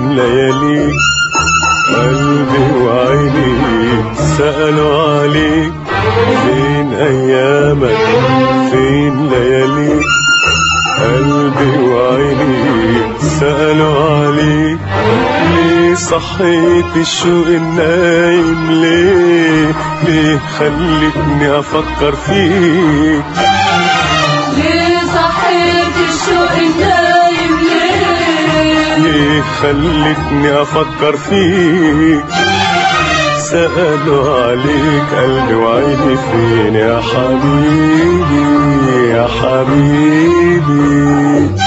فين لياليك قلبي وعيني سألوا عليك فين أيامك فين لياليك قلبي وعيني سألوا عليك ليه صحيت الشوق النايم ليه ليه خلتني أفكر فيك ليه صحيت الشوق النايم ليه ليه خلتني أفكر فيك سألوا عليك قلبي وعيني فين يا حبيبي يا حبيبي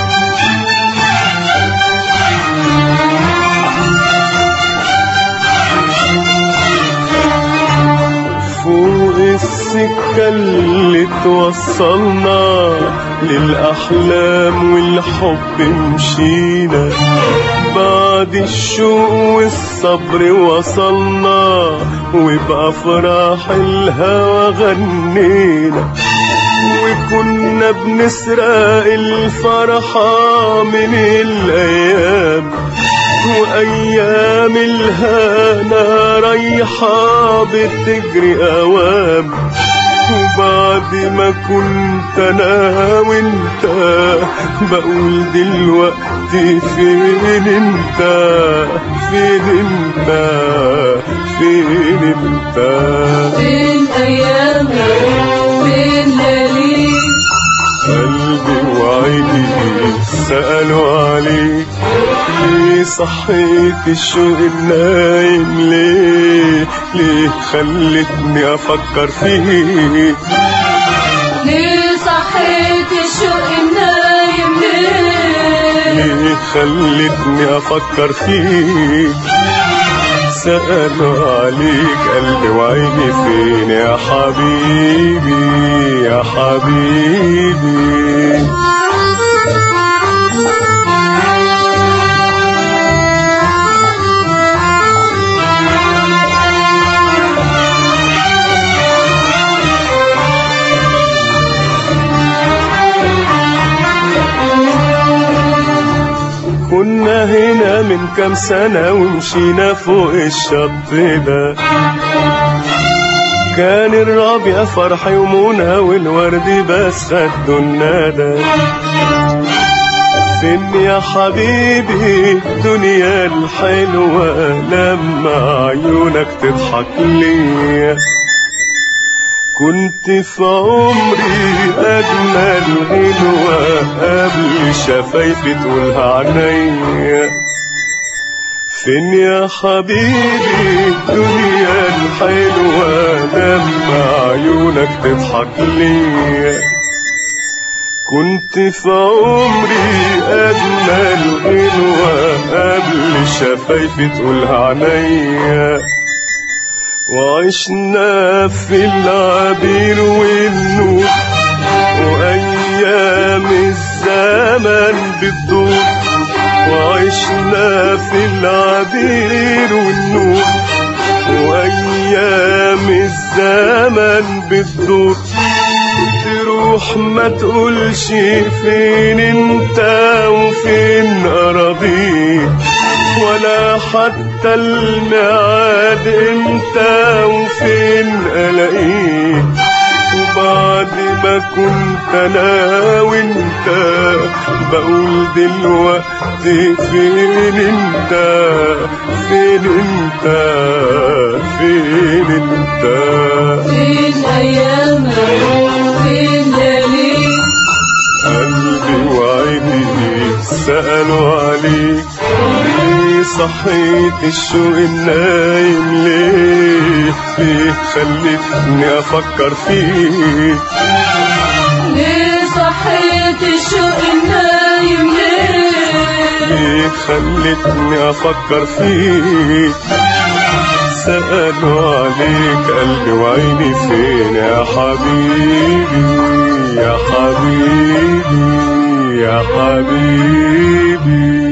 فوق السكة اللي توصلنا للأحلام والحب مشينا بعد الشوق والصبر وصلنا وبأفراح الهوى غنينا وكنا بنسرق الفرحة من الأيام وأيام الهنا رايحة بتجري أوام وبعد ما كنت أنا وأنت بقول دلوقتي فين أنت فين أنت فين أنت فين ايامك فين لياليك قلبي وعيني سألوا عليك ليه صحيت الشوق النايم ليه ليه خلتني أفكر فيك ليه صحيت الشوق النايم ليه ليه خلتني أفكر فيك سألوا عليك قلبي وعيني فين يا حبيبي يا حبيبي كنا هنا من كام سنة ومشينا فوق الشط ده كان الربيع فرح يومنا والورد بس خدوا الندى فين يا حبيبي الدنيا الحلوة لما عيونك تضحك ليا كنت في عمري أجمل غنوة قبل شفايفي تقولها عينيا فين يا حبيبي الدنيا الحلوة لما عيونك تضحك ليا كنت في عمري أجمل غنوة قبل شفايفي تقولها عينيا وعشنا في العبير والنور وأيام الزمن بتدور وعشنا في العبير والنور وأيام الزمن بتدور تروح ما تقولش فين انت وفين أراضيك ولا حتى الميعاد امتى وفين الاقيك وبعد ما كنت انا وانت بقول دلوقتي فين انت فين انت فين انت فين ايامك فين لياليك قلبي وعيني سألوا عليك ليه صحيت الشوق النايم ليه ليه خلتني أفكر فيك ليه صحيت الشوق النايم ليه ليه خلتني أفكر فيك سألوا عليك قلبي وعيني فين يا حبيبي يا حبيبي يا حبيبي